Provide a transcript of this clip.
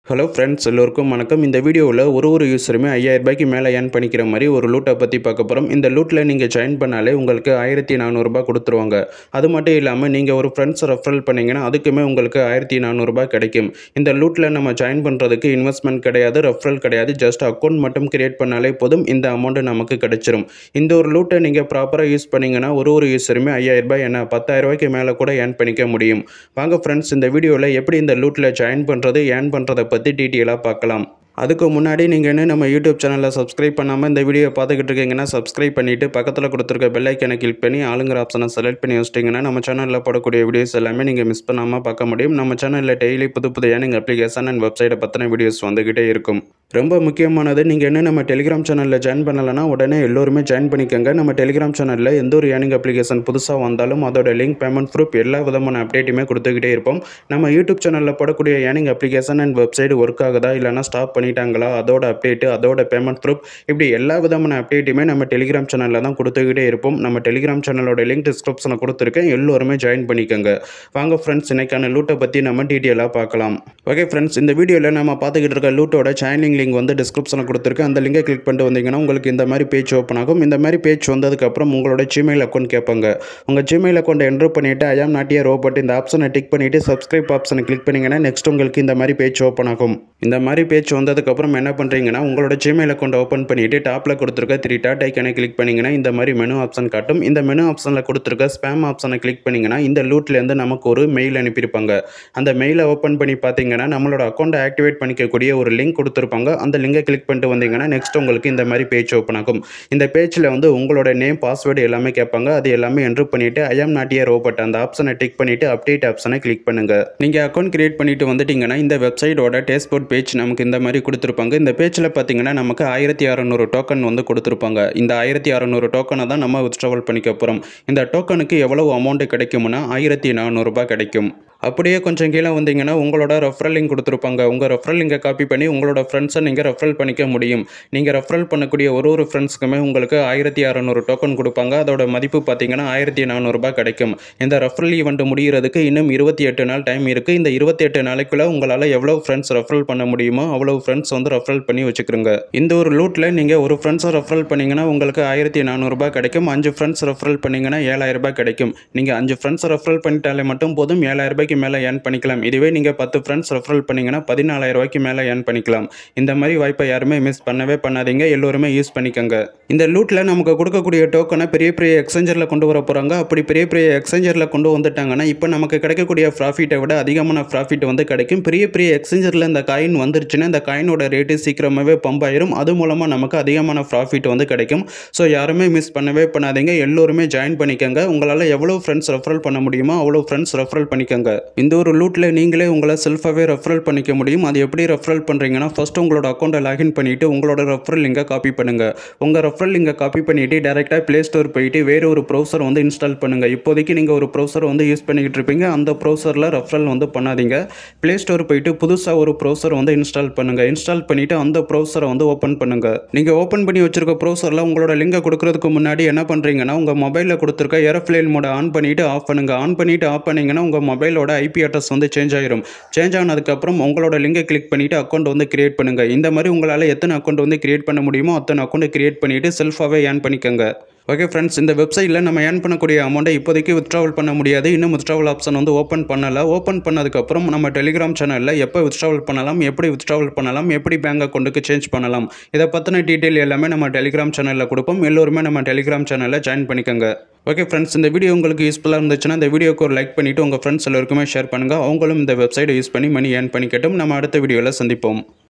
hello friends எல்லோருக்கும் வணக்கம் இந்த வீடியோவில் ஒரு ஒரு யூஸருமே ஐயாயிரம் ரூபாய்க்கு மேலே ஏர்ன் பண்ணிக்கிற மாதிரி ஒரு லூட்டை பற்றி பார்க்க போகிறோம் இந்த லூட்டில் நீங்கள் ஜாயின் பண்ணாலே உங்களுக்கு ஆயிரத்தி நானூறுரூபா கொடுத்துருவாங்க அது மட்டும் இல்லாமல் நீங்கள் ஒரு ஃப்ரெண்ட்ஸ் ரெஃபரல் பண்ணிங்கன்னா அதுக்குமே உங்களுக்கு ஆயிரத்தி நானூறுரூபா கிடைக்கும் இந்த லூட்டில் நம்ம ஜாயின் பண்ணுறதுக்கு இன்வெஸ்ட்மெண்ட் கிடையாது ரெஃபரல் கிடையாது ஜஸ்ட் அக்கௌண்ட் மட்டும் கிரியேட் பண்ணாலே போதும் இந்த அமௌண்ட்டு நமக்கு கிடைச்சிரும் இந்த ஒரு லூட்டை நீங்கள் ப்ராப்பராக யூஸ் பண்ணிங்கன்னா ஒரு ஒரு யூஸருமே ஐயாயிரம் ரூபாய் என்ன பத்தாயிரம் ரூபாய்க்கு மேலே கூட ஏர்ன் பண்ணிக்க முடியும் வாங்க ஃப்ரெண்ட்ஸ் இந்த வீடியோவில் எப்படி இந்த லூட்டில் ஜாயின் பண்ணுறது ஏர்ன் பண்ணுறதை பற்றி டீட்டெயிலாக பார்க்கலாம் அதுக்கு முன்னாடி நீங்கள் இன்னும் நம்ம யூடியூப் சேனலில் சப்ஸ்கிரைப் பண்ணாமல் இந்த வீடியோ பார்த்துக்கிட்டு இருக்கீங்கன்னா சப்ஸ்கிரைப் பண்ணிவிட்டு பக்கத்தில் கொடுத்துருக்க பெல் ஐக்கனை கிளிக் பண்ணி ஆளுங்கிற ஆப்ஷனை செலக்ட் பண்ணி வச்சிட்டிங்கன்னா நம்ம சேனலில் போடக்கூடிய வீடியோஸ் எல்லாமே நீங்கள் மிஸ் பண்ணாமல் பார்க்க முடியும் நம்ம சேனலில் டெய்லி புது புது ஏர்னிங் அப்ளிகேஷன் அண்ட் வெப்சைட்டை பற்றின வீடியோஸ் வந்துக்கிட்டே இருக்கும் ரொம்ப முக்கியமானது நீங்கள் இன்னும் நம்ம டெலிகிராம் சேனலில் ஜாயின் பண்ணலைன்னா உடனே எல்லோருமே ஜாயின் பண்ணிக்கோங்க நம்ம டெலிகிராம் சேனலில் எந்த ஒரு ஏர்னிங் அப்ளிகேஷன் புதுசாக வந்தாலும் அதோட லிங்க் பேமெண்ட் ப்ரூஃப் எல்லா விதமான அப்டேட்டுமே கொடுத்துக்கிட்டே இருப்போம் நம்ம யூடியூப் சேனலில் போடக்கூடிய earning application and website work ஆகுதா இல்லைனா ஸ்டாப் பண்ணிட்டாங்களா அதோட அப்டேட்டு அதோட பேமெண்ட் ப்ரூஃப் இப்படி எல்லா விதமான அப்டேட்டுமே நம்ம டெலிகிராம் சேனலில் தான் கொடுத்துக்கிட்டே இருப்போம் நம்ம டெலிகிராம் சேனலோட லிங்க் டிஸ்கிரிப்ஷனில் கொடுத்துருக்கேன் எல்லோருமே ஜாயின் பண்ணிக்கோங்க வாங்க ஃப்ரெண்ட்ஸ் இன்னைக்கான லூட்டை பற்றி நம்ம டீட்டெயிலாக பார்க்கலாம் ஓகே ஃப்ரெண்ட்ஸ் இந்த வீடியோவில் நம்ம பார்த்துக்கிட்டு இருக்க லூட்டோட ஜாயினிங் லிங்க் வந்து டிஸ்கிரிப்ஷனில் கொடுத்துருக்கேன் அந்த லிங்கை கிளிக் பண்ணிட்டு வந்தீங்கன்னா உங்களுக்கு இந்த மாதிரி பேஜ் ஓப்பன் ஆகும் இந்த மாதிரி பேஜ் வந்ததுக்கப்புறம் உங்களோட ஜிமெயில் அக்கௌண்ட் கேட்பாங்க உங்கள் ஜிமெயில் அக்கௌண்ட் என்ட்ரு பண்ணிவிட்டு ஐ ஆம் நாட் இயர் ரோபோட் இந்த ஆப்ஷனை டிக் பண்ணிவிட்டு சப்ஸ்கிரைப் ஆப்ஷனை கிளிக் பண்ணிங்கன்னா நெக்ஸ்ட் உங்களுக்கு இந்த மாதிரி பேஜ் ஓப்பன் ஆகும் இந்த மாதிரி பேஜ் வந்ததுக்கப்புறம் என்ன பண்ணுறீங்கன்னா உங்களோட ஜிமெயில் அக்கௌண்ட் ஓப்பன் பண்ணிவிட்டு டாப்பில் கொடுத்துருக்க த்ரீ டாட் ஐக்கனை கிளிக் பண்ணிங்கன்னா இந்த மாதிரி மெனு ஆப்ஷன் காட்டும் இந்த மெனு ஆப்ஷனில் கொடுத்துருக்க ஸ்பேம் ஆப்ஷனை கிளிக் பண்ணிங்கன்னா இந்த லூட்லேருந்து நமக்கு ஒரு மெயில் அனுப்பியிருப்பாங்க அந்த மெயிலை ஓப்பன் பண்ணி பார்த்தீங்கன்னா நம்மளோட அக்கௌண்ட்டை ஆக்டிவேட் பண்ணிக்கக்கூடிய ஒரு லிங்க் கொடுத்துருப்பாங்க அந்த லிங்கை கிளிக் பண்ணிட்டு வந்தீங்கன்னா நெக்ஸ்ட் உங்களுக்கு இந்த மாதிரி பேஜ் ஓப்பன் ஆகும் இந்த பேஜில் வந்து உங்களோட நேம் பாஸ்வேர்டு எல்லாமே கேட்பாங்க அது எல்லாமே என்ட்ரு பண்ணிவிட்டு ஐ ஆம் நாட் இயர் ரோபோட் அந்த ஆப்ஷனை டிக் பண்ணிவிட்டு அப்டேட் ஆப்ஷனை கிளிக் பண்ணுங்கள் நீங்கள் அக்கௌண்ட் கிரியேட் பண்ணிட்டு வந்துட்டீங்கன்னா இந்த வெப்சைட்டோட டேஸ்போர்ட் பேஜ் நமக்கு இந்த மாதிரி கொடுத்துருப்பாங்க இந்த பேஜில் பார்த்தீங்கன்னா நமக்கு ஆயிரத்தி அறநூறு டோக்கன் வந்து கொடுத்துருப்பாங்க இந்த ஆயிரத்தி அறநூறு டோக்கனை தான் நம்ம வித்ட்ராவல் பண்ணிக்க போகிறோம் இந்த டோக்கனுக்கு எவ்வளவு அமௌண்ட் கிடைக்கும்னா ஆயிரத்தி நானூறுரூபா கிடைக்கும் அப்படியே கொஞ்சம் கீழே வந்தீங்கன்னா உங்களோட ரெஃபரல் லிங்க் கொடுத்துருப்பாங்க உங்கள் ரெஃபரல் லிங்கை காப்பி பண்ணி உங்களோட ஃப்ரெண்ட்ஸை நீங்கள் ரெஃபரல் பண்ணிக்க முடியும் நீங்கள் ரெஃபரல் பண்ணக்கூடிய ஒரு ஒரு ஃப்ரெண்ட்ஸுக்குமே உங்களுக்கு ஆயிரத்தி அறநூறு டோக்கன் கொடுப்பாங்க அதோட மதிப்பு பார்த்தீங்கன்னா ஆயிரத்தி நானூறுரூபா கிடைக்கும் இந்த ரெஃபரல் ஈவெண்ட் முடிகிறதுக்கு இன்னும் இருபத்தி எட்டு நாள் டைம் இருக்குது இந்த இருபத்தி எட்டு நாளைக்குள்ளே உங்களால் எவ்வளோ ஃப்ரெண்ட்ஸ் ரெஃபரல் பண்ண முடியுமோ அவ்வளோ ஃப்ரெண்ட்ஸ் வந்து ரெஃபரல் பண்ணி வச்சுக்கிறோங்க இந்த ஒரு லூட்டில் நீங்கள் ஒரு ஃப்ரெண்ட்ஸை ரெஃபரல் பண்ணிங்கன்னா உங்களுக்கு ஆயிரத்தி நானூறுரூபா கிடைக்கும் அஞ்சு ஃப்ரெண்ட்ஸ் ரெஃபரல் பண்ணிங்கன்னா ஏழாயிரம் ரூபாய் கிடைக்கும் நீங்கள் அஞ்சு ஃப்ரெண்ட்ஸ் ரெஃபரல் பண்ணிட்டாலே மட்டும் போதும் ஏழாயிரம் ரூபாய்க்கு மேலே ஏர்ன் பண்ணிக்கலாம் இதுவே நீங்கள் பத்து ஃப்ரெண்ட்ஸ் ரெஃபரல் பண்ணிங்கன்னா பதினாலாயிரம் ரூபாய்க்கு மேலே ஏர்ன் பண்ணிக்கலாம் இந்த மாதிரி வாய்ப்பை யாருமே மிஸ் பண்ணவே பண்ணாதீங்க எல்லோருமே யூஸ் பண்ணிக்கோங்க இந்த லூட்டில் நமக்கு கொடுக்கக்கூடிய டோக்கனை பெரிய பெரிய எக்ஸ்சேஞ்சரில் கொண்டு வர போகிறாங்க அப்படி பெரிய பெரிய எக்ஸ்சேஞ்சரில் கொண்டு வந்துட்டாங்கன்னா இப்போ நமக்கு கிடைக்கக்கூடிய ப்ராஃபிட்டை விட அதிகமான ப்ராஃபிட் வந்து கிடைக்கும் பெரிய பெரிய எக்ஸ்சேஞ்சரில் இந்த காயின் வந்துருச்சுன்னா இந்த காயினோட ரேட்டு சீக்கிரமாகவே பம்ப் ஆயிரும் அது மூலமாக நமக்கு அதிகமான ப்ராஃபிட் வந்து கிடைக்கும் ஸோ யாருமே மிஸ் பண்ணவே பண்ணாதீங்க எல்லோருமே ஜாயின் பண்ணிக்கோங்க உங்களால் எவ்வளோ ஃப்ரெண்ட்ஸ் ரெஃபரல் பண்ண முடியுமோ அவ்வளோ ஃப்ரெண்ட்ஸ் ரெஃபரல் பண்ணிக்கோங்க இந்த ஒரு லூட்டில் நீங்களே உங்களை செல்ஃபாகவே ரெஃபரல் பண்ணிக்க முடியும் அது எப்படி ரெஃபரல் பண்ணுறீங்கன்னா ஃபஸ்ட்டு உங்களோட அக்கௌண்ட்டை லாகின் பண்ணிவிட்டு உங்களோட ரெஃபரல் லிங்கை காப்பி பண்ணுங்கள் உங்கள் ரெஃபரல் லிங்கை காப்பி பண்ணிவிட்டு டேரெக்டாக ப்ளே ஸ்டோர் போயிட்டு வேறு ஒரு ப்ரௌசர் வந்து இன்ஸ்டால் பண்ணுங்கள் இப்போதைக்கு நீங்கள் ஒரு ப்ரௌசர் வந்து யூஸ் பண்ணிக்கிட்டு இருப்பீங்க அந்த ப்ரௌசரில் ரெஃபரல் வந்து பண்ணாதீங்க ப்ளே ஸ்டோர் போயிட்டு புதுசாக ஒரு ப்ரௌசர் வந்து இன்ஸ்டால் பண்ணுங்கள் இன்ஸ்டால் பண்ணிவிட்டு அந்த ப்ரௌசரை வந்து ஓப்பன் பண்ணுங்கள் நீங்கள் ஓப்பன் பண்ணி வச்சிருக்க ப்ரௌசரில் உங்களோட லிங்கை கொடுக்கறதுக்கு முன்னாடி என்ன பண்ணுறீங்கன்னா உங்கள் மொபைலில் கொடுத்துருக்க ஏரோஃப்ளைன் மோட ஆன் பண்ணிவிட்டு ஆஃப் பண்ணுங்கள் ஆன் பண்ணிவிட்டு ஆஃப் பண்ணிங்கன்னா உங்கள் மொபைலோட ஐபி அட்ரஸ் வந்து சேஞ்ச் ஆயிரும் சேஞ்ச் ஆனதுக்கப்புறம் உங்களோட லிங்கை கிளிக் பண்ணிவிட்டு அக்கௌண்ட் வந்து கிரியேட் பண்ணுங்கள் இந்த மாதிரி உங்களால் எத்தனை அக்கௌண்ட் வந்து கிரியேட் பண்ண முடியுமோ அத்தனை அக்கௌண்ட் கிரியேட் பண்ணிவிட்டு செல்ஃபாகவே ஏர்ன் பண்ணிக்கோங்க ஓகே ஃப்ரெண்ட்ஸ் இந்த வெப்சைட்டில் நம்ம ஏர்ன் பண்ணக்கூடிய அமௌண்ட்டை இப்போதைக்கு வித்ட்ராவல் பண்ண முடியாது இன்னும் வித்ட்ராவல் ஆப்ஷன் வந்து ஓப்பன் பண்ணலை ஓப்பன் பண்ணதுக்கப்புறம் நம்ம டெலிகிராம் சேனலில் எப்போ வித்ட்ராவல் பண்ணலாம் எப்படி வித்ட்ராவல் பண்ணலாம் எப்படி பேங்க் அக்கௌண்ட்டுக்கு சேஞ்ச் பண்ணலாம் இதை பற்றின டீட்டெயில் எல்லாமே நம்ம டெலிகிராம் சேனலில் கொடுப்போம் எல்லோருமே நம்ம டெலிகிராம் சேனலில் ஜாயின் பண்ணிக்கோங்க ஓகே ஃப்ரெண்ட்ஸ் இந்த வீடியோ உங்களுக்கு யூஸ்ஃபுல்லாக இருந்துச்சுன்னா இந்த வீடியோக்கு ஒரு லைக் பண்ணிவிட்டு உங்கள் ஃப்ரெண்ட்ஸ் எல்லாருக்குமே ஷேர் பண்ணுங்கள் அவங்களும் இந்த வெப்சைட்டை யூஸ் பண்ணி மணி ஏர்ன் பண்ணிக்கட்டும் நம்ம அடுத்த வீடியோவில் சந்திப்போம்